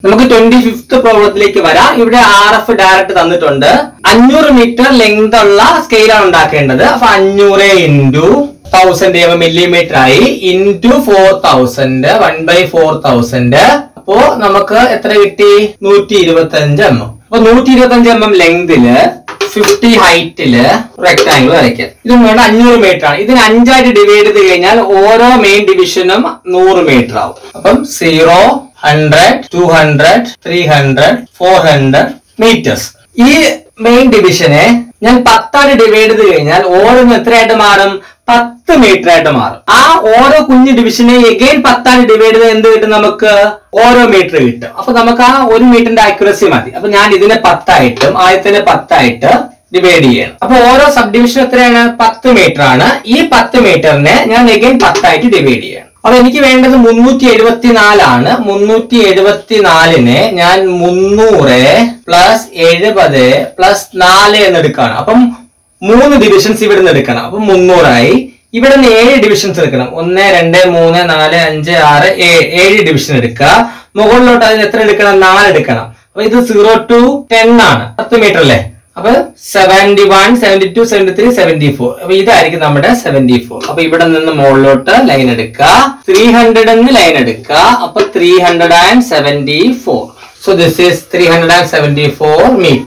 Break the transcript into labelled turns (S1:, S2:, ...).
S1: നമുക്ക് twenty fifth പ്രോബ്ലത്തിലേക്ക് വരാം ഇവിടെ ആർ എഫ് ഡയറക്റ്റ് തന്നിട്ടുണ്ട് അഞ്ഞൂറ് മീറ്റർ ലെങ്ത് ഉള്ള സ്കെയിലാണ് ഉണ്ടാക്കേണ്ടത് അപ്പൊ അഞ്ഞൂറ് ഇൻറ്റു തൗസൻഡ് മില്ലിമീറ്റർ ആയി into four thousand one by four thousand അപ്പോ നമുക്ക് എത്ര കിട്ടി നൂറ്റി ഇരുപത്തി അഞ്ച് എം എം അപ്പൊ നൂറ്റി ഇരുപത്തി അഞ്ച് എം എം ലെങ്തില് ഫിഫ്റ്റി ഹൈറ്റില് റെക്ടാംഗിൾ വരയ്ക്കാം ഇത് വേണ്ട അഞ്ഞൂറ് മീറ്റർ ആണ് ഇതിന് അഞ്ചായിട്ട് ഡിവൈഡ് ചെയ്ത് കഴിഞ്ഞാൽ ഓരോ മെയിൻ ഡിവിഷനും നൂറ് മീറ്റർ ആവും അപ്പം zero hundred two hundred three hundred four hundred metres ഈ മെയിൻ ഡിവിഷനെ ഞാൻ പത്തായിട്ട് ഡിവൈഡ് ചെയ്ത് കഴിഞ്ഞാൽ ഓരോന്നും എത്രയായിട്ട് മാറും പത്ത് മീറ്റർ ആയിട്ട് മാറും ആ ഓരോ കുഞ്ഞു ഡിവിഷനെ എഗെയിൻ പത്തായിട്ട് ഡിവൈഡ് ചെയ്ത് എന്ത് കിട്ടും നമുക്ക് ഓരോ മീറ്റർ കിട്ടും അപ്പൊ നമുക്ക് ആ ഒരു മീറ്ററിന്റെ ആക്യുറസി മതി അപ്പൊ ഞാൻ ഇതിനെ പത്തായിട്ടും ആദ്യത്തിനെ പത്തായിട്ട് ഡിവൈഡ് ചെയ്യണം അപ്പൊ ഓരോ സബ് ഡിവിഷൻ എത്രയാണ് പത്ത് മീറ്റർ ആണ് ഈ പത്ത് മീറ്ററിനെ ഞാൻ എഗെയിൻ പത്തായിട്ട് ഡിവൈഡ് ചെയ്യണം അപ്പൊ എനിക്ക് വേണ്ടത് മുന്നൂറ്റി എഴുപത്തി നാലാണ് മുന്നൂറ്റി എഴുപത്തി നാലിനെ ഞാൻ മുന്നൂറ് പ്ലസ് എഴുപത് പ്ലസ് നാല് എന്ന് എടുക്കുകയാണ് അപ്പം മൂന്ന് ഡിവിഷൻസ് ഇവിടെ നിന്ന് എടുക്കണം അപ്പൊ മുന്നൂറായി ഇവിടെ നിന്ന് ഏഴ് ഡിവിഷൻസ് എടുക്കണം ഒന്ന് രണ്ട് മൂന്ന് നാല് അഞ്ച് ആറ് ഏഴ് ഏഴ് ഡിവിഷൻ എടുക്കുക മുകളിലോട്ട് അതിന് എത്ര എടുക്കണം നാല് എടുക്കണം അപ്പൊ ഇത് സീറോ ടു ടെൻ ആണ് പത്ത് മീറ്റർ അല്ലേ അപ്പൊ seventy one seventy two seventy three seventy four അപ്പൊ ഇതായിരിക്കും നമ്മുടെ സെവന്റി ഫോർ അപ്പൊ ഇവിടെ നിന്ന് മുകളിലോട്ട് ലൈൻ എടുക്കുക ത്രീ ഹൺഡ്രഡ് എന്ന് ലൈൻ എടുക്കുക അപ്പൊ three hundred and seventy four so this is three hundred and seventy four metre